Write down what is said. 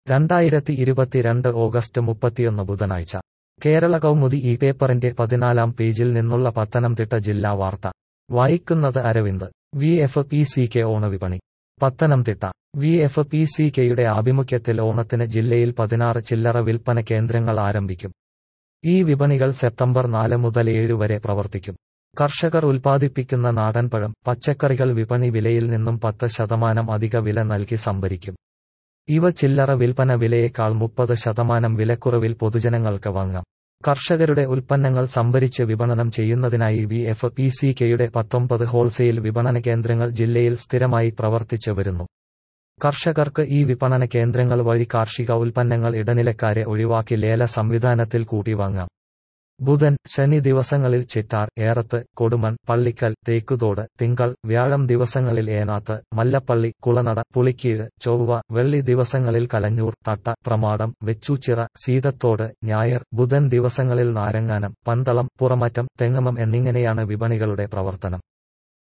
രണ്ടായിരത്തി ഇരുപത്തിരണ്ട് ഓഗസ്റ്റ് മുപ്പത്തിയൊന്ന് ബുധനാഴ്ച കേരള കൗമുദി ഈ പേപ്പറിന്റെ പതിനാലാം പേജിൽ നിന്നുള്ള പത്തനംതിട്ട ജില്ലാ വാർത്ത വായിക്കുന്നത് Aravind V F P C K ഓണവിപണി Pathanamthitta V F P C കെയുടെ ആഭിമുഖ്യത്തിൽ ഓണത്തിന് ജില്ലയിൽ പതിനാറ് ചില്ലറ വിൽപ്പന കേന്ദ്രങ്ങൾ ആരംഭിക്കും ഈ വിപണികൾ സെപ്റ്റംബർ നാല് മുതൽ ഏഴ് വരെ പ്രവർത്തിക്കും കർഷകർ ഉൽപ്പാദിപ്പിക്കുന്ന നാടൻപഴം പച്ചക്കറികൾ വിപണി വിലയിൽ നിന്നും പത്ത് ശതമാനം അധിക വില നൽകി സംഭരിക്കും ഇവ ചില്ലറ വിൽപ്പന വിലയേക്കാൾ മുപ്പത് ശതമാനം വിലക്കുറവിൽ പൊതുജനങ്ങൾക്ക് വാങ്ങാം കർഷകരുടെ ഉൽപ്പന്നങ്ങൾ സംഭരിച്ച് വിപണനം ചെയ്യുന്നതിനായി വി എഫ് പി സി കെയുടെ പത്തൊമ്പത് ഹോൾസെയിൽ വിപണന കേന്ദ്രങ്ങൾ ജില്ലയിൽ സ്ഥിരമായി പ്രവർത്തിച്ചു വരുന്നു കർഷകർക്ക് ഈ വിപണന കേന്ദ്രങ്ങൾ വഴി കാർഷിക ഉൽപ്പന്നങ്ങൾ ഇടനിലക്കാരെ ഒഴിവാക്കി ലേല സംവിധാനത്തിൽ കൂട്ടി വാങ്ങാം ബുധൻ ശനി ദിവസങ്ങളിൽ ചിറ്റാർ ഏറത്ത് കൊടുമൺ പള്ളിക്കൽ തേക്കുതോട് തിങ്കൾ വ്യാഴം ദിവസങ്ങളിൽ ഏനാത്ത് മല്ലപ്പള്ളി കുളനട പുളിക്കീഴ് ചൊവ്വ വെള്ളി ദിവസങ്ങളിൽ കലഞ്ഞൂർ തട്ട പ്രമാടം വെച്ചൂച്ചിറ സീതത്തോട് ഞായർ ബുധൻ ദിവസങ്ങളിൽ നാരങ്ങാനം പന്തളം പുറമറ്റം തെങ്ങമം എന്നിങ്ങനെയാണ് വിപണികളുടെ പ്രവർത്തനം